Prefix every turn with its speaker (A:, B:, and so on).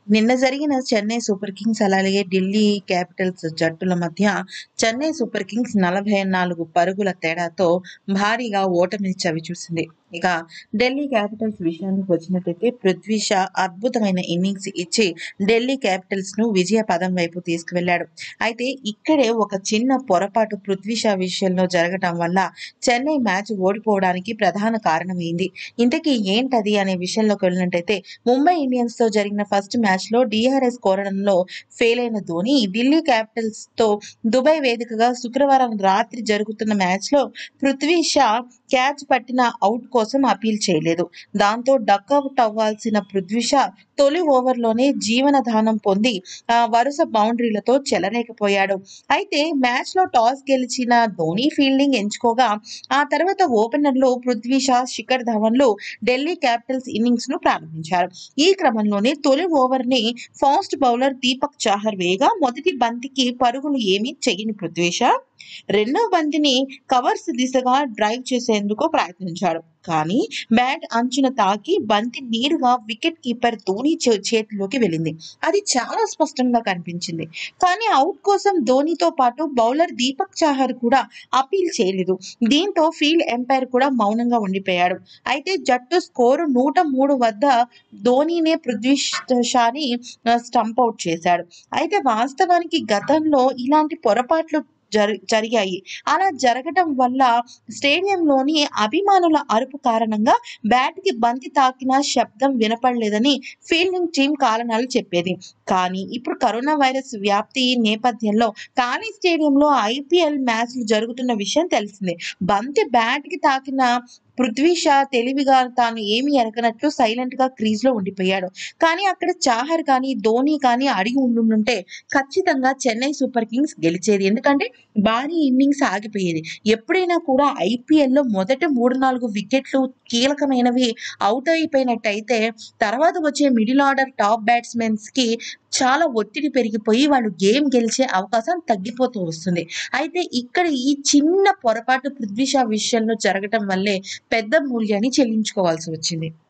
A: నిన్న జరిగిన Chennai super Kings అలాగే ఢిల్లీ క్యాపిటల్స్ జట్టుల మధ్య చెన్నై సూపర్ కింగ్స్ నలభై నాలుగు పరుగుల తేడాతో భారీగా ఓటమిని చవిచూసింది ఇక ఢిల్లీ క్యాపిటల్స్ విషయానికి వచ్చినట్టయితే పృథ్వీ షా అద్భుతమైన ఇన్నింగ్స్ ఇచ్చి ఢిల్లీ క్యాపిటల్స్ ను విజయ పదం వైపు తీసుకువెళ్లాడు అయితే ఇక్కడే ఒక చిన్న పొరపాటు పృథ్వీ షా విషయంలో జరగటం వల్ల చెన్నై మ్యాచ్ ఓడిపోవడానికి ప్రధాన కారణమైంది ఇంతకీ ఏంటది అనే విషయంలోకి వెళ్ళినట్టయితే ముంబై ఇండియన్స్ తో జరిగిన ఫస్ట్ మ్యాచ్ లో డిఆర్ఎస్ కోరడంలో ఫెయిల్ అయిన ధోని ఢిల్లీ క్యాపిటల్స్ తో దుబాయ్ వేదికగా శుక్రవారం రాత్రి జరుగుతున్న మ్యాచ్ లో పృథ్వీ షా క్యాచ్ పట్టిన అవుట్ కోసం అపీల్ చేయలేదు దాంతో డక్అవుట్ అవ్వాల్సిన పృథ్వీ షా తొలి ఓవర్లోనే జీవనదానం పొంది ఆ, వరుస బౌండరీలతో చెలరేకపోయాడు అయితే మ్యాచ్ లో టాస్ గెలిచిన ధోని ఫీల్డింగ్ ఎంచుకోగా ఆ తర్వాత ఓపెనర్లు పృథ్వీ షా శిఖర్ ధవన్లు ఢిల్లీ క్యాపిటల్స్ ఇన్నింగ్స్ ను ప్రారంభించారు ఈ క్రమంలోనే తొలి ఓవర్ ని ఫాస్ట్ బౌలర్ దీపక్ చాహర్ వేయగా మొదటి బంతికి పరుగులు ఏమీ చెయ్యని పృథ్వీ షా రెండవ బంతిని కవర్స్ దిశగా డ్రైవ్ చేసేందుకు ప్రయత్నించాడు కానీ బ్యాట్ అంచున తాకి బంతి నేరుగా వికెట్ కీపర్ ధోని చే- చేతిలోకి వెళ్ళింది అది చాలా స్పష్టంగా కనిపించింది కానీ అవుట్ కోసం ధోనితో పాటు బౌలర్ దీపక్ చాహర్ కూడా అపీల్ చేయలేదు దీంతో ఫీల్డ్ ఎంపైర్ కూడా మౌనంగా ఉండిపోయాడు అయితే జట్టు స్కోరు నూట మూడు వద్ద ధోనినే పృథ్వీ షాని స్టంప్ అవుట్ చేశాడు అయితే వాస్తవానికి గతంలో ఇలాంటి పొరపాట్లు జరి జరిగాయి అలా జరగడం వల్ల స్టేడియంలోని అభిమానుల అరుపు కారణంగా బ్యాట్ కి బంతి తాకిన శబ్దం వినపడలేదని ఫీల్డింగ్ టీం కారణాలు చెప్పేది కానీ ఇప్పుడు కరోనా వైరస్ వ్యాప్తి నేపథ్యంలో ఖాళీ స్టేడియంలో ఐపీఎల్ మ్యాచ్లు జరుగుతున్న విషయం తెలిసిందే బంతి బ్యాట్ కి తాకిన పృథ్వీ షా తెలివిగా తాను ఏమీ ఎరగనట్లు సైలెంట్ గా క్రీజ్ లో ఉండిపోయాడు కానీ అక్కడ చాహర్ కానీ ధోని కానీ అడిగి ఉండుంటే ఖచ్చితంగా చెన్నై సూపర్ కింగ్స్ గెలిచేది ఎందుకంటే భారీ ఇన్నింగ్స్ ఆగిపోయేది ఎప్పుడైనా కూడా ఐపీఎల్ లో మొదటి మూడు నాలుగు వికెట్లు కీలకమైనవి అవుట్ అయిపోయినట్టయితే తర్వాత వచ్చే మిడిల్ ఆర్డర్ టాప్ బ్యాట్స్మెన్స్ కి చాలా ఒత్తిడి పెరిగిపోయి వాళ్ళు గేమ్ గెలిచే అవకాశం తగ్గిపోతూ వస్తుంది అయితే ఇక్కడ ఈ చిన్న పొరపాటు పృథ్వీ షా విషయంలో జరగటం వల్లే పెద్ద మూల్యాన్ని చెల్లించుకోవాల్సి వచ్చింది